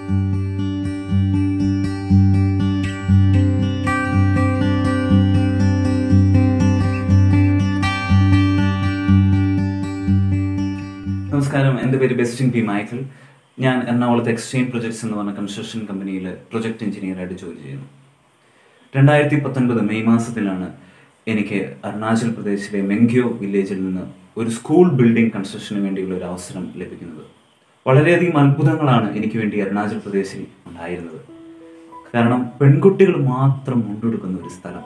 നമസ്കാരം എൻ്റെ പേര് ബെസ്റ്റിൻ പി മൈക്കിൾ ഞാൻ എറണാകുളത്ത് എക്സ്ചേഞ്ച് പ്രൊജക്ട്സ് എന്ന് പറഞ്ഞ കൺസ്ട്രക്ഷൻ കമ്പനിയിൽ പ്രൊജക്ട് എഞ്ചിനീയറായിട്ട് ജോലി ചെയ്യുന്നു രണ്ടായിരത്തി പത്തൊൻപത് മെയ് മാസത്തിലാണ് എനിക്ക് അരുണാചൽ പ്രദേശിലെ മെങ്കിയോ വില്ലേജിൽ നിന്ന് ഒരു സ്കൂൾ ബിൽഡിംഗ് കൺസ്ട്രക്ഷന് വേണ്ടിയുള്ള ഒരു അവസരം ലഭിക്കുന്നത് വളരെയധികം അത്ഭുതങ്ങളാണ് എനിക്ക് വേണ്ടി അരുണാചൽ പ്രദേശിൽ ഉണ്ടായിരുന്നത് കാരണം പെൺകുട്ടികൾ മാത്രം മുണ്ടെടുക്കുന്ന ഒരു സ്ഥലം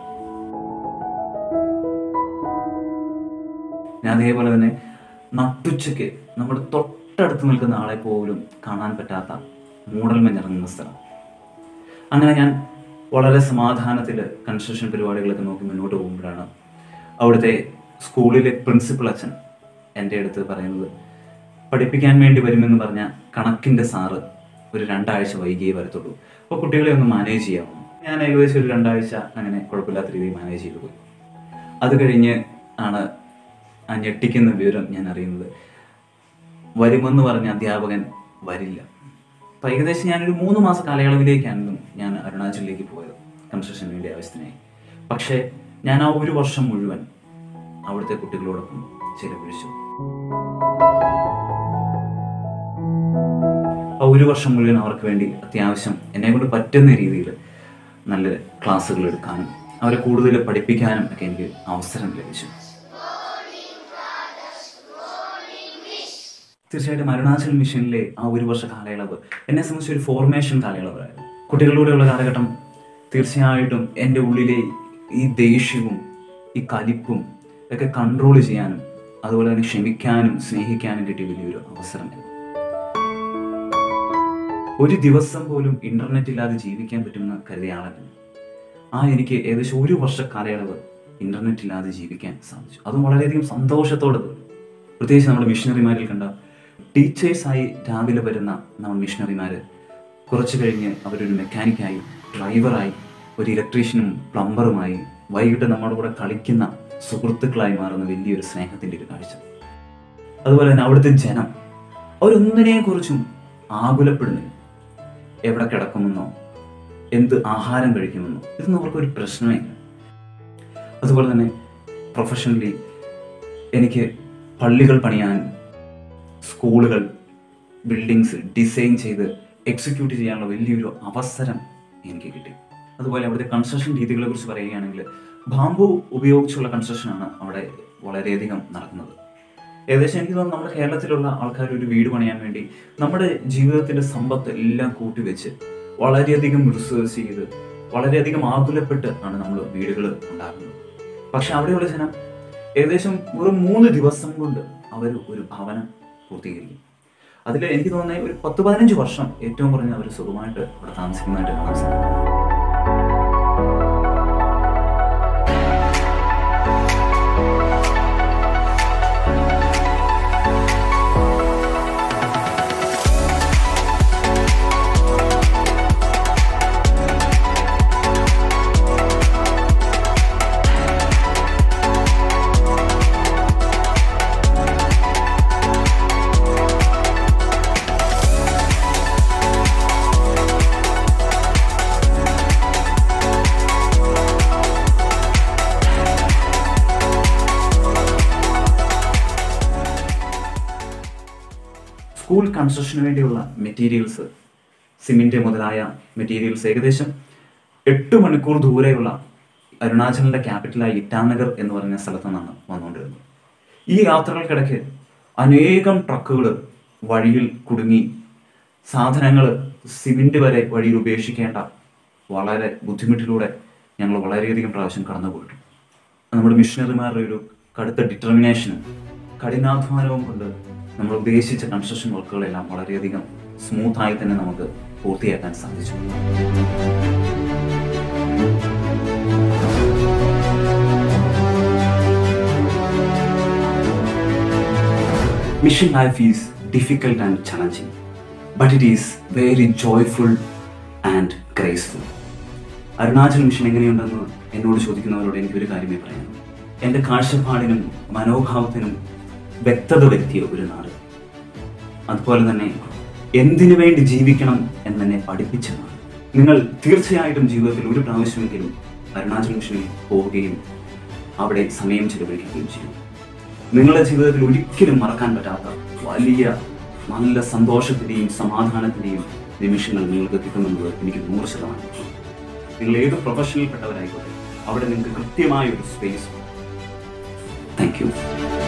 ഞാൻ അതേപോലെ തന്നെ നട്ടുച്ചയ്ക്ക് നമ്മുടെ തൊട്ടടുത്ത് നിൽക്കുന്ന ആളെ പോലും കാണാൻ പറ്റാത്ത മൂടൽമഞ്ഞിറങ്ങുന്ന സ്ഥലം അങ്ങനെ ഞാൻ വളരെ സമാധാനത്തിൽ കൺസ്ട്രക്ഷൻ പരിപാടികളൊക്കെ നോക്കി മുന്നോട്ട് പോകുമ്പോഴാണ് അവിടുത്തെ സ്കൂളിലെ പ്രിൻസിപ്പൽ അച്ഛൻ എൻ്റെ അടുത്ത് പറയുന്നത് പഠിപ്പിക്കാൻ വേണ്ടി വരുമെന്ന് പറഞ്ഞ കണക്കിൻ്റെ സാറ് ഒരു രണ്ടാഴ്ച വൈകിയേ വരത്തുള്ളൂ അപ്പോൾ കുട്ടികളെ ഒന്ന് മാനേജ് ചെയ്യാമോ ഞാൻ ഏകദേശം ഒരു രണ്ടാഴ്ച അങ്ങനെ കുഴപ്പമില്ലാത്ത രീതിയിൽ മാനേജ് ചെയ്തു പോയി അത് കഴിഞ്ഞ് ആണ് ആ ഞെട്ടിക്കുന്ന വിവരം ഞാൻ അറിയുന്നത് വരുമെന്ന് പറഞ്ഞ അധ്യാപകൻ വരില്ല അപ്പം ഏകദേശം ഞാനൊരു മൂന്ന് മാസ കാലയളവിലേക്കാണ് ഞാൻ അരുണാചലിലേക്ക് പോയത് കൺസ്ട്രക്ഷന് വേണ്ടി ആവശ്യത്തിനായി പക്ഷേ ഞാൻ ആ ഒരു വർഷം മുഴുവൻ അവിടുത്തെ കുട്ടികളോടൊപ്പം ചിലവഴിച്ചു ആ ഒരു വർഷം മുഴുവൻ അവർക്ക് വേണ്ടി അത്യാവശ്യം എന്നെ കൊണ്ട് പറ്റുന്ന രീതിയിൽ നല്ല ക്ലാസ്സുകൾ എടുക്കാനും അവരെ കൂടുതൽ പഠിപ്പിക്കാനും ഒക്കെ എനിക്ക് അവസരം ലഭിച്ചു തീർച്ചയായിട്ടും അരുണാചൽ മിഷനിലെ ആ ഒരു വർഷ കാലയളവ് എന്നെ സംബന്ധിച്ച് ഒരു ഫോർമേഷൻ കാലയളവായിരുന്നു കുട്ടികളിലൂടെയുള്ള കാലഘട്ടം തീർച്ചയായിട്ടും എൻ്റെ ഉള്ളിലെ ഈ ദേഷ്യവും ഈ കലിപ്പും ഒക്കെ കൺട്രോൾ ചെയ്യാനും അതുപോലെ തന്നെ ക്ഷമിക്കാനും സ്നേഹിക്കാനും കിട്ടിയ വലിയൊരു അവസരമായിരുന്നു ഒരു ദിവസം പോലും ഇന്റർനെറ്റ് ഇല്ലാതെ ജീവിക്കാൻ പറ്റുമെന്ന് കരുതിയ ആളല്ല ആ എനിക്ക് ഏകദേശം ഒരു വർഷ കാലയളവ് ഇന്റർനെറ്റ് ഇല്ലാതെ ജീവിക്കാൻ സാധിച്ചു അതും വളരെയധികം സന്തോഷത്തോടെ തോന്നി പ്രത്യേകിച്ച് നമ്മുടെ മിഷണറിമാരിൽ കണ്ട ടീച്ചേഴ്സായി രാവിലെ വരുന്ന നമ്മൾ മിഷണറിമാര് കുറച്ച് കഴിഞ്ഞ് അവരൊരു മെക്കാനിക്കായി ഡ്രൈവറായി ഒരു ഇലക്ട്രീഷ്യനും പ്ലംബറുമായി വൈകിട്ട് നമ്മുടെ കൂടെ കളിക്കുന്ന സുഹൃത്തുക്കളായി മാറുന്ന വലിയൊരു സ്നേഹത്തിന്റെ ഒരു കാഴ്ച അതുപോലെ തന്നെ അവിടുത്തെ ജനം അവരൊന്നിനെ കുറിച്ചും ആകുലപ്പെടുന്നില്ല എവിടെ കിടക്കുമെന്നോ എന്ത് ആഹാരം കഴിക്കുമെന്നോ ഇതൊന്നും അവർക്ക് ഒരു പ്രശ്നമേ ഇല്ല അതുപോലെ തന്നെ പ്രൊഫഷണലി എനിക്ക് പള്ളികൾ പണിയാൻ സ്കൂളുകൾ ബിൽഡിങ്സ് ഡിസൈൻ ചെയ്ത് എക്സിക്യൂട്ട് ചെയ്യാനുള്ള വലിയൊരു അവസരം എനിക്ക് കിട്ടി അതുപോലെ അവിടുത്തെ കൺസ്ട്രക്ഷൻ രീതികളെ കുറിച്ച് പറയുകയാണെങ്കിൽ ബാമ്പു ഉപയോഗിച്ചുള്ള കൺസ്ട്രക്ഷനാണ് അവിടെ വളരെയധികം നടക്കുന്നത് ഏകദേശം എനിക്ക് തോന്നുന്നു നമ്മുടെ കേരളത്തിലുള്ള ആൾക്കാർ ഒരു വീട് പണിയാൻ വേണ്ടി നമ്മുടെ ജീവിതത്തിന്റെ സമ്പത്ത് എല്ലാം കൂട്ടിവെച്ച് വളരെയധികം റിസേർച്ച് ചെയ്ത് വളരെയധികം ആകുലപ്പെട്ട് ആണ് നമ്മൾ വീടുകൾ ഉണ്ടാക്കുന്നത് പക്ഷെ അവിടെയുള്ള ജനം ഏകദേശം വെറും മൂന്ന് ദിവസം കൊണ്ട് അവർ ഒരു ഭവനം പൂർത്തീകരിക്കും അതിൽ എനിക്ക് തോന്നുന്നത് ഒരു പത്ത് പതിനഞ്ച് വർഷം ഏറ്റവും കുറഞ്ഞ അവർ സുഖമായിട്ട് അവിടെ താമസിക്കുന്നതായിട്ട് കാണാൻ സാധിക്കും സ്കൂൾ കൺസ്ട്രക്ഷന് വേണ്ടിയുള്ള മെറ്റീരിയൽസ് സിമെന്റ് മുതലായ മെറ്റീരിയൽസ് ഏകദേശം എട്ട് മണിക്കൂർ ദൂരെയുള്ള അരുണാചലിന്റെ ക്യാപിറ്റലായ ഇറ്റാനഗർ എന്ന് പറഞ്ഞ സ്ഥലത്തു നിന്നാണ് വന്നുകൊണ്ടിരുന്നത് ഈ യാത്രകൾക്കിടയ്ക്ക് അനേകം ട്രക്കുകൾ വഴിയിൽ കുടുങ്ങി സാധനങ്ങൾ സിമെന്റ് വരെ വഴിയിൽ ഉപേക്ഷിക്കേണ്ട വളരെ ബുദ്ധിമുട്ടിലൂടെ ഞങ്ങൾ വളരെയധികം പ്രാവശ്യം കടന്നു പോയിട്ടുണ്ട് നമ്മുടെ മിഷണറിമാരുടെ ഒരു കടുത്ത ഡിറ്റർമിനേഷനും കഠിനാധ്വാനവും കൊണ്ട് നമ്മൾ ഉദ്ദേശിച്ച കൺസ്ട്രക്ഷൻ വർക്കുകളെല്ലാം വളരെയധികം സ്മൂത്തായി തന്നെ നമുക്ക് പൂർത്തിയാക്കാൻ സാധിച്ചു Mission life is difficult and challenging, but it is very joyful and graceful. Arunachal mission എങ്ങനെയുണ്ടെന്ന് എന്നോട് ചോദിക്കുന്നവരോട് എനിക്കൊരു കാര്യമേ പറയാനുള്ളൂ എൻ്റെ കാഴ്ചപ്പാടിനും മനോഭാവത്തിനും വ്യക്തത വരുത്തിയ ഒരു നാട് അതുപോലെ തന്നെ എന്തിനു വേണ്ടി ജീവിക്കണം എന്നെന്നെ പഠിപ്പിച്ചതാണ് നിങ്ങൾ തീർച്ചയായിട്ടും ജീവിതത്തിൽ ഒരു പ്രാവശ്യമെങ്കിലും അരുണാചൽ മിഷനിൽ പോവുകയും അവിടെ സമയം ചെലവഴിക്കുകയും ചെയ്യും നിങ്ങളുടെ ജീവിതത്തിൽ ഒരിക്കലും മറക്കാൻ പറ്റാത്ത വലിയ നല്ല സന്തോഷത്തിന്റെയും സമാധാനത്തിന്റെയും നിമിഷങ്ങൾ നിങ്ങൾക്ക് കിട്ടുമെന്നത് എനിക്ക് നൂറ് ശതമാനം നിങ്ങൾ ഏത് പ്രൊഫഷനിൽ പെട്ടവരായിക്കോട്ടെ അവിടെ നിങ്ങൾക്ക് കൃത്യമായ ഒരു സ്പേസ് താങ്ക് യു